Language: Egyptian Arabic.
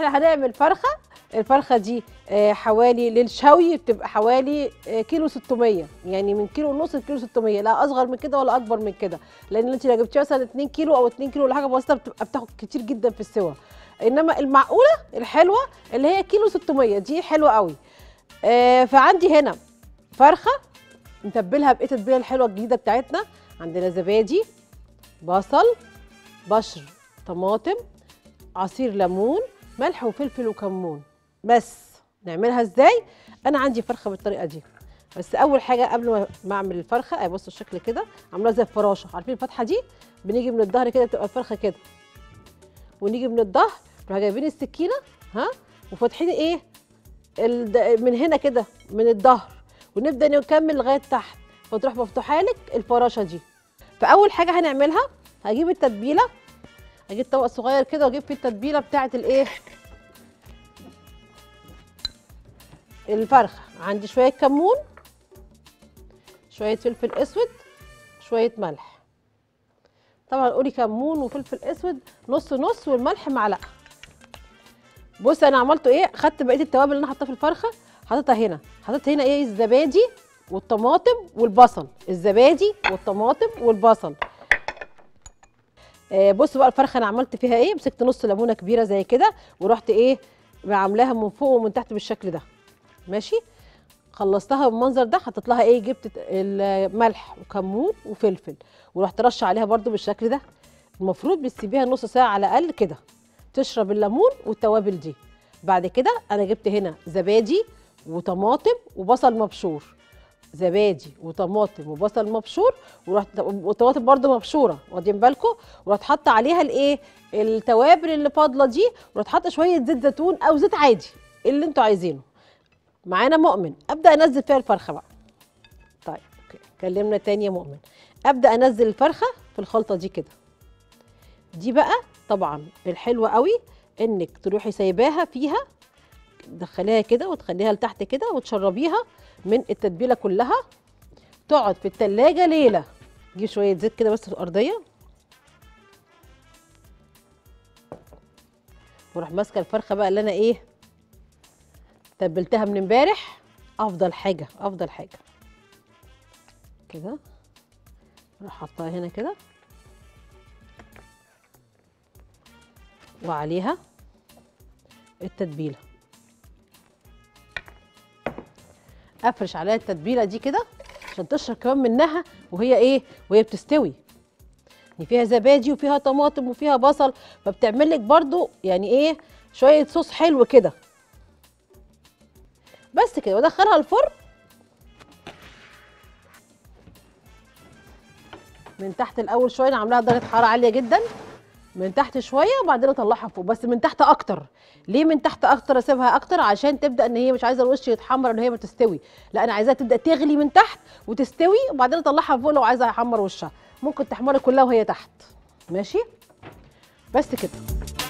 احنا هنعمل فرخه الفرخه دي آه، حوالي للشوي بتبقى حوالي آه، كيلو 600 يعني من كيلو ونص لكيلو 600 لا اصغر من كده ولا اكبر من كده لان انت لو جبتي مثلا 2 كيلو او 2 كيلو ولا حاجه بسيطه بتبقى بتاخد كتير جدا في السوا انما المعقوله الحلوه اللي هي كيلو 600 دي حلوه قوي آه، فعندي هنا فرخه نتبلها بايه التتبيله الحلوه الجديده بتاعتنا عندنا زبادي بصل بشر طماطم عصير ليمون ملح وفلفل وكمون بس نعملها ازاي انا عندي فرخه بالطريقه دي بس اول حاجه قبل ما- ما اعمل الفرخه اهي بصوا الشكل كده عاملاها زي الفراشه عارفين الفتحه دي بنيجي من الظهر كده بتبقى الفرخه كده ونيجي من الظهر نروح جايبين السكينه ها وفاتحين ايه الد- من هنا كده من الظهر ونبدا نكمل لغايه تحت فتروح مفتوحه لك الفراشه دي فاول حاجه هنعملها هجيب التتبيله اجيب طبق صغير كده واجيب فيه التتبيله بتاعه الايه الفرخه عندي شويه كمون شويه فلفل اسود شويه ملح طبعا قولي كمون وفلفل اسود نص نص والملح معلقه بص انا عملته ايه خدت بقيه التوابل اللي انا حطاها في الفرخه حطيتها هنا حطيت هنا ايه الزبادي والطماطم والبصل الزبادي والطماطم والبصل آه بصوا بقى الفرخه انا عملت فيها ايه مسكت نص ليمونه كبيره زي كده ورحت ايه عاملاها من فوق ومن تحت بالشكل ده ماشي خلصتها بالمنظر ده حطيت لها ايه جبت الملح وكمون وفلفل ورحت رش عليها برده بالشكل ده المفروض بتسيبيها نص ساعه على الاقل كده تشرب الليمون والتوابل دي بعد كده انا جبت هنا زبادي وطماطم وبصل مبشور زبادي وطماطم وبصل مبشور ورحت وطماطم برده مبشوره واخدين بالكم ورحت حاطه عليها الايه التوابل اللي فاضله دي ورحت حاطه شويه زيت زيتون او زيت عادي اللي انتوا عايزينه معانا مؤمن ابدا انزل فيها الفرخه بقى طيب اوكي كلمنا تاني يا مؤمن ابدا انزل الفرخه في الخلطه دي كده دي بقى طبعا الحلوه قوي انك تروحي سايباها فيها تدخليها كده وتخليها لتحت كده وتشربيها من التتبيله كلها تقعد في التلاجة ليله جيب شويه زيت كده بس في الارضيه واروح ماسكه الفرخه بقى اللي انا ايه تبلتها من امبارح افضل حاجه افضل حاجه كده اروح حاطاها هنا كده وعليها التتبيله افرش عليها التتبيله دي كده عشان تشرب كمان منها وهي ايه وهي بتستوي يعني فيها زبادي وفيها طماطم وفيها بصل فبتعمل لك برده يعني ايه شويه صوص حلو كده بس كده وادخلها الفرن من تحت الاول شويه انا عاملاها درجه حراره عاليه جدا من تحت شويه وبعدين اطلعها فوق بس من تحت اكتر ليه من تحت اكتر اسيبها اكتر عشان تبدا ان هي مش عايزه الوش يتحمر ان هي ما تستوي لا انا عايزاها تبدا تغلي من تحت وتستوي وبعدين اطلعها فوق لو عايزه احمر وشها ممكن تحمري كلها وهي تحت ماشي بس كده